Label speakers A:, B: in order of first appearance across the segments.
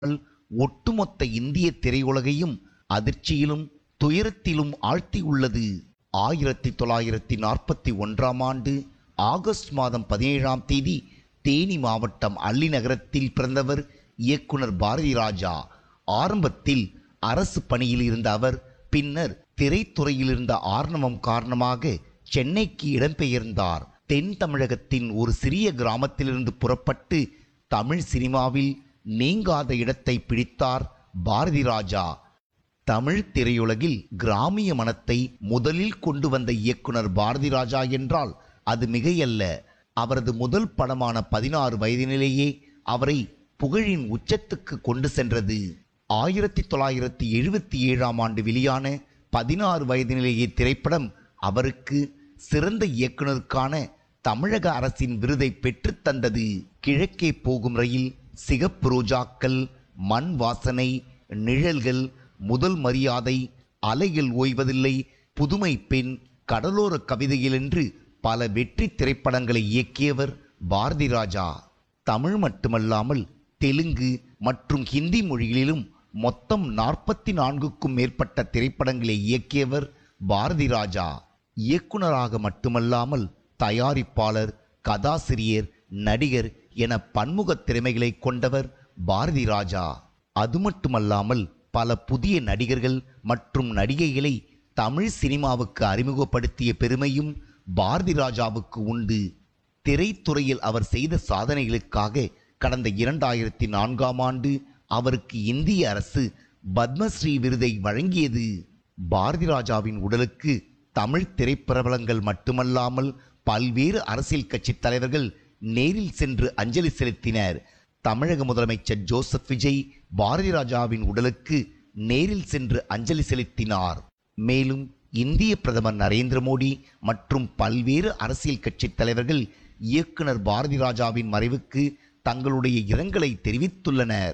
A: ஒட்டுமொத்த இந்திய திரையுலகையும் அதிர்ச்சியிலும் துயரத்திலும் ஆழ்த்தியுள்ளது ஆயிரத்தி தொள்ளாயிரத்தி நாற்பத்தி ஒன்றாம் ஆண்டு ஆகஸ்ட் மாதம் பதினேழாம் தேதி தேனி மாவட்டம் அள்ளி நகரத்தில் பிறந்தவர் இயக்குனர் பாரதி ராஜா ஆரம்பத்தில் அரசு பணியில் இருந்த அவர் பின்னர் திரைத்துறையில் இருந்த ஆர்ணவம் காரணமாக சென்னைக்கு இடம்பெயர்ந்தார் தென் தமிழகத்தின் ஒரு சிறிய கிராமத்திலிருந்து புறப்பட்டு தமிழ் சினிமாவில் நீங்காத இடத்தை பிடித்தார் பாரதி ராஜா தமிழ் திரையுலகில் கிராமிய மனத்தை முதலில் கொண்டு வந்த இயக்குனர் பாரதி ராஜா என்றால் அது மிகையல்ல அவரது முதல் படமான பதினாறு வயதினிலேயே அவரை புகழின் உச்சத்துக்கு கொண்டு சென்றது ஆயிரத்தி தொள்ளாயிரத்தி எழுபத்தி ஏழாம் ஆண்டு வெளியான பதினாறு வயதினிலேயே திரைப்படம் அவருக்கு சிறந்த இயக்குனருக்கான தமிழக அரசின் விருதை பெற்றுத் தந்தது கிழக்கே போகும் ரயில் சிகப்பு ரோஜாக்கள் மண் வாசனை நிழல்கள் முதல் மரியாதை அலைகள் ஓய்வதில்லை புதுமை பெண் கடலோர கவிதைகள் என்று பல வெற்றி திரைப்படங்களை இயக்கியவர் பாரதி ராஜா தமிழ் மட்டுமல்லாமல் தெலுங்கு மற்றும் ஹிந்தி மொழிகளிலும் மொத்தம் நாற்பத்தி நான்குக்கும் மேற்பட்ட திரைப்படங்களை இயக்கியவர் பாரதி ராஜா இயக்குனராக மட்டுமல்லாமல் தயாரிப்பாளர் கதாசிரியர் நடிகர் என பன்முக திறமைகளை கொண்டவர் பாரதி ராஜா அது மட்டுமல்லாமல் பல புதிய நடிகர்கள் மற்றும் நடிகைகளை தமிழ் சினிமாவுக்கு அறிமுகப்படுத்திய பெருமையும் பாரதி ராஜாவுக்கு உண்டு திரைத்துறையில் அவர் செய்த சாதனைகளுக்காக கடந்த இரண்டாயிரத்தி நான்காம் ஆண்டு அவருக்கு இந்திய அரசு பத்மஸ்ரீ விருதை வழங்கியது பாரதி ராஜாவின் உடலுக்கு தமிழ் திரைப்பிரபலங்கள் மட்டுமல்லாமல் பல்வேறு அரசியல் கட்சி தலைவர்கள் நேரில் சென்று அஞ்சலி செலுத்தினர் தமிழக முதலமைச்சர் ஜோசப் விஜய் பாரதி ராஜாவின் உடலுக்கு நேரில் சென்று அஞ்சலி செலுத்தினார் மேலும் இந்திய பிரதமர் நரேந்திர மோடி மற்றும் பல்வேறு அரசியல் கட்சி தலைவர்கள் இயக்குனர் பாரதி ராஜாவின் மறைவுக்கு தங்களுடைய இரங்கலை தெரிவித்துள்ளனர்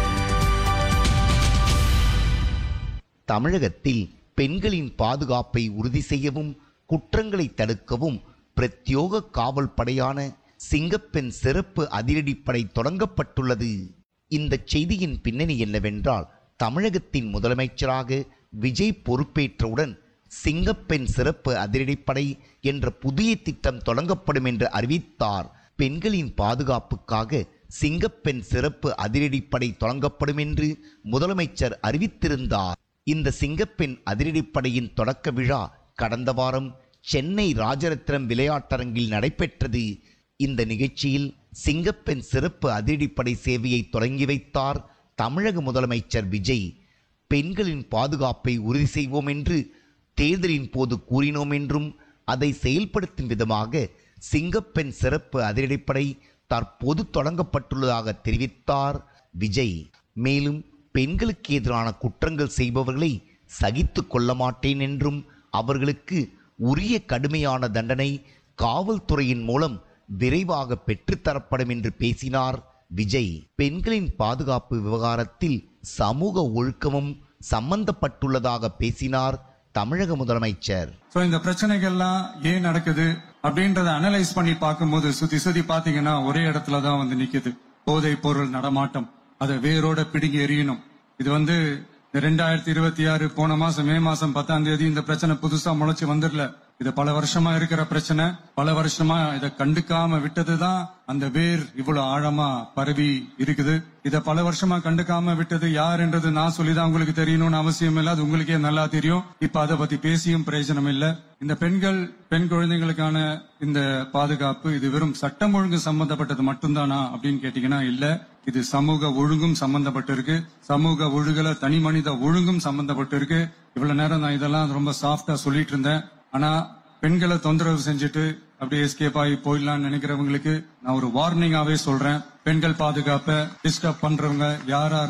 A: தமிழகத்தில் பெண்களின் பாதுகாப்பை உறுதி செய்யவும் குற்றங்களை தடுக்கவும் பிரத்யோக காவல் படையான சிங்கப்பெண் சிறப்பு அதிரடிப்படை தொடங்கப்பட்டுள்ளது இந்த செய்தியின் பின்னணி என்னவென்றால் தமிழகத்தின் முதலமைச்சராக விஜய் பொறுப்பேற்றவுடன் சிங்கப்பெண் சிறப்பு அதிரடிப்படை என்ற புதிய திட்டம் தொடங்கப்படும் என்று அறிவித்தார் பெண்களின் பாதுகாப்புக்காக சிங்கப்பெண் சிறப்பு அதிரடிப்படை தொடங்கப்படும் என்று முதலமைச்சர் அறிவித்திருந்தார் இந்த சிங்கப்பெண் அதிரடிப்படையின் தொடக்க விழா கடந்த வாரம் சென்னை ராஜரத்னம் விளையாட்டரங்கில் நடைபெற்றது இந்த நிகழ்ச்சியில் சிங்கப்பெண் சிறப்பு அதிரடிப்படை சேவையை தொடங்கி வைத்தார் தமிழக முதலமைச்சர் விஜய் பெண்களின் பாதுகாப்பை உறுதி செய்வோம் என்று தேர்தலின் போது கூறினோம் என்றும் அதை செயல்படுத்தும் விதமாக சிங்கப்பெண் சிறப்பு அதிரடிப்படை தற்போது தொடங்கப்பட்டுள்ளதாக தெரிவித்தார் விஜய் மேலும் பெண்களுக்கு எதிரான குற்றங்கள் செய்பவர்களை சகித்து கொள்ள மாட்டேன் என்றும் அவர்களுக்கு உரிய கடுமையான தண்டனை காவல்துறையின் மூலம் விரைவாக பெற்றுத்தரப்படும் என்று பேசினார் விஜய் பெண்களின் பாதுகாப்பு விவகாரத்தில் சமூக ஒழுக்கமும் சம்பந்தப்பட்டுள்ளதாக பேசினார் தமிழக முதலமைச்சர்
B: சோ இந்த பிரச்சனைகள்லாம் ஏன் நடக்குது அப்படின்றத அனலைஸ் பண்ணி பார்க்கும்போது சுத்தி சுத்தி பாத்தீங்கன்னா ஒரே இடத்துல தான் வந்து நிக்குது போதைப் பொருள் நடமாட்டம் அதை வேரோட பிடுங்கி எறியணும் இது வந்து இந்த ரெண்டாயிரத்தி இருபத்தி ஆறு போன மாசம் மே மாசம் பத்தாம் தேதி இந்த பிரச்சனை புதுசா முளைச்சு வந்துடல இது பல வருஷமா இருக்கிற பிரச்சனை பல வருஷமா இதை கண்டுக்காம விட்டதுதான் அந்த வேர் இவ்வளவு ஆழமா பரவி இருக்குது இத பல வருஷமா கண்டுக்காம விட்டது யாருன்றது நான் சொல்லிதான் உங்களுக்கு தெரியணும்னு அவசியம் இல்ல அது உங்களுக்கே நல்லா தெரியும் இப்ப அதை பத்தி பேசியும் பிரயோஜனம் இல்ல இந்த பெண்கள் பெண் குழந்தைகளுக்கான இந்த பாதுகாப்பு இது வெறும் சட்டம் ஒழுங்கு சம்பந்தப்பட்டது மட்டும்தானா அப்படின்னு கேட்டீங்கன்னா இல்ல இது சமூக ஒழுங்கும் சம்பந்தப்பட்டிருக்கு சமூக ஒழுகல தனி மனித ஒழுங்கும் சம்பந்தப்பட்டிருக்கு இவ்வளவு நேரம் நான் இதெல்லாம் ரொம்ப சாஃப்டா சொல்லிட்டு இருந்தேன் ஆனா பெண்களை தொந்தரவு செஞ்சுட்டு அப்படியே எஸ்கேப் ஆகி போயிடலாம்னு நினைக்கிறவங்களுக்கு நான் ஒரு வார்னிங்காவே சொல்றேன் பெண்கள் பாதுகாப்பை டிஸ்டர்ப் பண்றவங்க யாரா